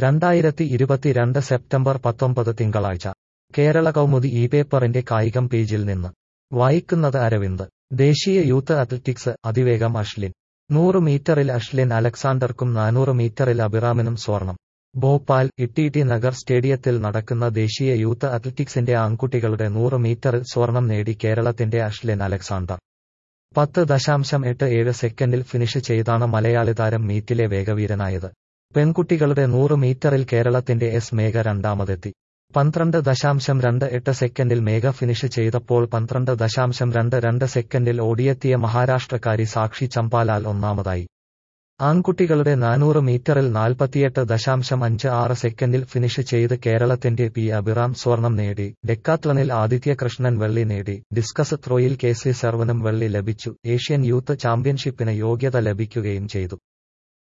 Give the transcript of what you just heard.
രണ്ടായിരത്തി ഇരുപത്തിരണ്ട് സെപ്റ്റംബർ പത്തൊമ്പത് തിങ്കളാഴ്ച കേരള കൗമുദി ഈ പേപ്പറിന്റെ കായികം പേജിൽ നിന്ന് വായിക്കുന്നത് അരവിന്ദ് ദേശീയ യൂത്ത് അത്ലറ്റിക്സ് അതിവേഗം അഷ്ലിൻ നൂറ് മീറ്ററിൽ അഷ്ലിൻ അലക്സാണ്ടർക്കും നാനൂറ് മീറ്ററിൽ അബിറാമിനും സ്വർണം ഭോപ്പാൽ ഇട്ടിടി നഗർ സ്റ്റേഡിയത്തിൽ നടക്കുന്ന ദേശീയ യൂത്ത് അത്ലറ്റിക്സിന്റെ ആൺകുട്ടികളുടെ നൂറ് മീറ്ററിൽ സ്വർണം നേടി കേരളത്തിന്റെ അഷ്ലിൻ അലക്സാണ്ടർ പത്ത് ദശാംശം എട്ട് ഏഴ് സെക്കൻഡിൽ ഫിനിഷ് ചെയ്താണ് മലയാളി താരം മീറ്റിലെ വേഗവീരനായത് പെൺകുട്ടികളുടെ നൂറ് മീറ്ററിൽ കേരളത്തിന്റെ എസ് മേഘ രണ്ടാമതെത്തി പന്ത്രണ്ട് ദശാംശം രണ്ട് എട്ട് സെക്കൻഡിൽ മേഘ ഫിനിഷ് ചെയ്തപ്പോൾ പന്ത്രണ്ട് ദശാംശം രണ്ട് രണ്ട് സെക്കൻഡിൽ ഓടിയെത്തിയ മഹാരാഷ്ട്രക്കാരി സാക്ഷി ചമ്പാലാൽ ഒന്നാമതായി ആൺകുട്ടികളുടെ നാനൂറ് മീറ്ററിൽ നാൽപ്പത്തിയെട്ട് ദശാംശം അഞ്ച് ആറ് സെക്കൻഡിൽ ഫിനിഷ് ചെയ്ത് കേരളത്തിന്റെ പി അബിറാം സ്വർണം നേടി ഡെക്കാത്ലണിൽ ആദിത്യ കൃഷ്ണൻ വെള്ളി നേടി ഡിസ്കസ് ത്രോയിൽ കെ സി സർവനും വെള്ളി ലഭിച്ചു ഏഷ്യൻ യൂത്ത് ചാമ്പ്യൻഷിപ്പിന് യോഗ്യത ലഭിക്കുകയും ചെയ്തു